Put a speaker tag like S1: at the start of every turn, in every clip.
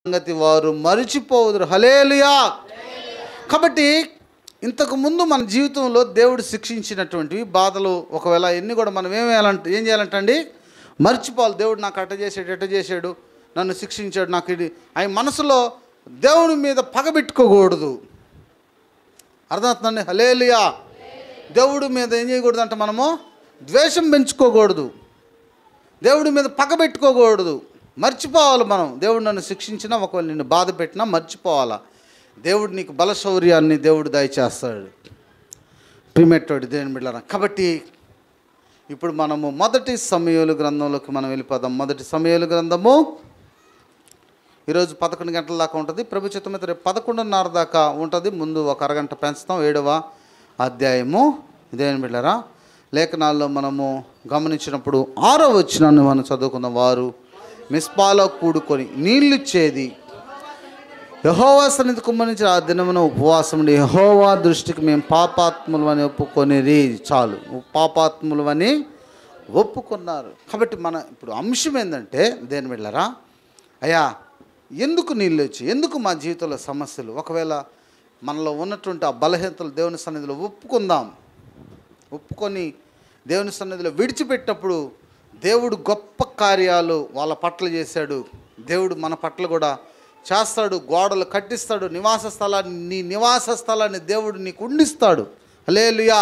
S1: సంగతి వారు మరిచిపోదురు హలేలుయా కాబట్టి ఇంతకు ముందు మన జీవితంలో దేవుడు శిక్షించినటువంటివి బాధలు ఒకవేళ ఎన్ని కూడా మనం ఏం వేయాలంటే ఏం చేయాలంటండి మర్చిపోవాలి దేవుడు నాకు అట్ట చేసాడు ఎట్ట చేశాడు నన్ను శిక్షించాడు నాకు ఇది ఆయన మనసులో దేవుడి మీద పగబెట్టుకోకూడదు అర్థమవుతుందండి హలేలుయా దేవుడి మీద ఏం చేయకూడదు అంటే మనము ద్వేషం పెంచుకోకూడదు దేవుడి మీద పగబెట్టుకోకూడదు మర్చిపోవాలి మనం దేవుడు నన్ను శిక్షించినా ఒకవేళ నిన్ను బాధ పెట్టినా మర్చిపోవాలా దేవుడు నీకు బలశౌర్యాన్ని దేవుడు దయచేస్తాడు ప్రిమెట్టోడి దేవుని బిడ్డారా కాబట్టి ఇప్పుడు మనము మొదటి సమయాలు గ్రంథంలోకి మనం వెళ్ళిపోదాం మొదటి సమయాలు గ్రంథము ఈరోజు పదకొండు గంటల దాకా ఉంటుంది ప్రభు చిత్తం మీద రేపు పదకొండున్నర దాకా ఉంటుంది ముందు ఒక అరగంట పెంచుతాం ఏడవ అధ్యాయము ఇదేం బిళ్ళరా లేఖనాల్లో మనము గమనించినప్పుడు ఆరో వచ్చినాన్ని మనం చదువుకున్న వారు మిస్పాలో కూడుకొని నీళ్లు ఇచ్చేది యహోవా సన్నిధి కుమ్మరించి ఆ దినమున ఉపవాసం ఉండి యహోవా దృష్టికి మేము పాపాత్ములు అని ఒప్పుకొనిరి చాలు పాపాత్ములు అని ఒప్పుకున్నారు కాబట్టి మన ఇప్పుడు అంశం ఏంటంటే దేని వెళ్ళరా అయ్యా ఎందుకు నీళ్ళు వచ్చి ఎందుకు మా జీవితంలో సమస్యలు ఒకవేళ మనలో ఉన్నటువంటి ఆ బలహీనతలు దేవుని సన్నిధిలో ఒప్పుకుందాం ఒప్పుకొని దేవుని సన్నిధిలో విడిచిపెట్టినప్పుడు దేవుడు గొప్ప కార్యాలు వాళ్ళ పట్ల చేశాడు దేవుడు మన పట్ల కూడా చేస్తాడు గోడలు కట్టిస్తాడు నివాస స్థలాన్ని నీ నివాస స్థలాన్ని దేవుడు నీకు ఉండిస్తాడు హలేలుయా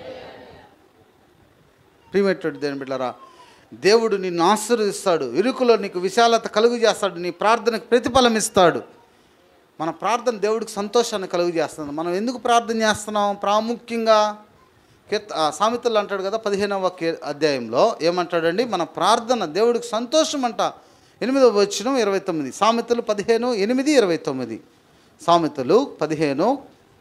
S1: ప్రియమైనటువంటి దేని బిడ్డరా దేవుడు నిన్ను ఆశీర్వదిస్తాడు ఇరుకులో నీకు విశాలత కలుగు చేస్తాడు నీ ప్రార్థనకు ప్రతిఫలం ఇస్తాడు మన ప్రార్థన దేవుడికి సంతోషాన్ని కలుగు చేస్తుంది మనం ఎందుకు ప్రార్థన చేస్తున్నాం ప్రాముఖ్యంగా కీర్త ఆ, సామెతలు అంటాడు కదా పదిహేనవ కీ అధ్యాయంలో ఏమంటాడండి మన ప్రార్థన దేవుడికి సంతోషం అంట ఎనిమిదవ వచ్చిన ఇరవై తొమ్మిది సామెతలు పదిహేను ఎనిమిది ఇరవై తొమ్మిది సామెతలు పదిహేను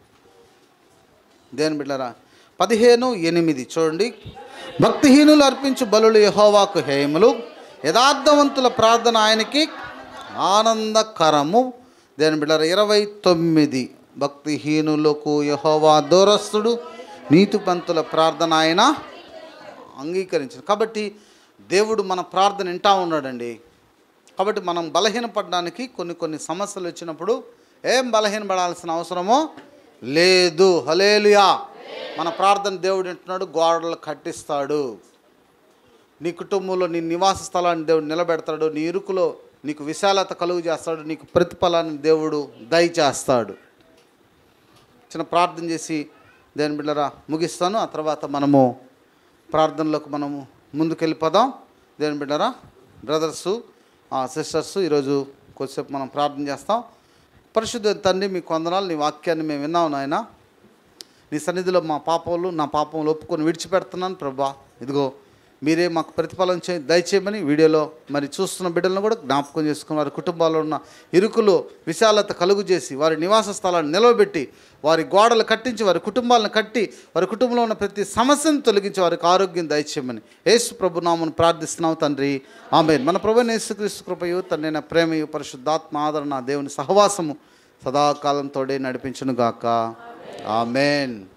S1: దేని బిడ్డరా పదిహేను ఎనిమిది చూడండి భక్తిహీనులు అర్పించు బలులు యహోవాకు హేయములు యథార్థవంతుల ప్రార్థన ఆయనకి ఆనందకరము దేని బిడ్డరా ఇరవై తొమ్మిది భక్తిహీనులకు యహోవా దూరస్తుడు నీతిపంతుల ప్రార్థన ఆయన అంగీకరించను కాబట్టి దేవుడు మన ప్రార్థన వింటా ఉన్నాడండి కాబట్టి మనం బలహీనపడడానికి కొన్ని కొన్ని సమస్యలు వచ్చినప్పుడు ఏం బలహీనపడాల్సిన అవసరమో లేదు హలేలుయా మన ప్రార్థన దేవుడు వింటున్నాడు గోడలు కట్టిస్తాడు నీ కుటుంబంలో నీ నివాస స్థలాన్ని దేవుడు నిలబెడతాడు నీ ఇరుకులో నీకు విశాలత కలుగు చేస్తాడు నీకు ప్రతిఫలాన్ని దేవుడు దయచేస్తాడు చిన్న ప్రార్థన చేసి దేని బిడ్డరా ముగిస్తాను ఆ తర్వాత మనము ప్రార్థనలోకి మనము ముందుకెళ్ళిపోదాం దేని బిడ్డరా బ్రదర్సు సిస్టర్స్ ఈరోజు కొద్దిసేపు మనం ప్రార్థన చేస్తాం పరిశుద్ధ తండ్రి మీ కొందనాలు నీ వాక్యాన్ని మేము విన్నాం నాయన నీ సన్నిధిలో మా పాపములు నా పాపములు ఒప్పుకొని విడిచిపెడుతున్నాను ప్రభా ఇదిగో మీరే మాకు ప్రతిఫలం చే దయచేయమని వీడియోలో మరి చూస్తున్న బిడ్డలను కూడా జ్ఞాపకం చేసుకుని వారి కుటుంబాల్లో ఉన్న ఇరుకులు విశాలత కలుగు చేసి వారి నివాస స్థలాన్ని నిలవబెట్టి వారి గోడలు కట్టించి వారి కుటుంబాలను కట్టి వారి కుటుంబంలో ఉన్న ప్రతి సమస్యను తొలగించి వారికి ఆరోగ్యం దయచేయమని యేసు ప్రభు నామను ప్రార్థిస్తున్నాం తండ్రి ఆమె మన ప్రభు యేసుక్రీస్తు కృపయు తండ్రి ప్రేమయు పరిశుద్ధాత్మ ఆదరణ దేవుని సహవాసము సదాకాలంతోడే నడిపించును గాక ఆమెన్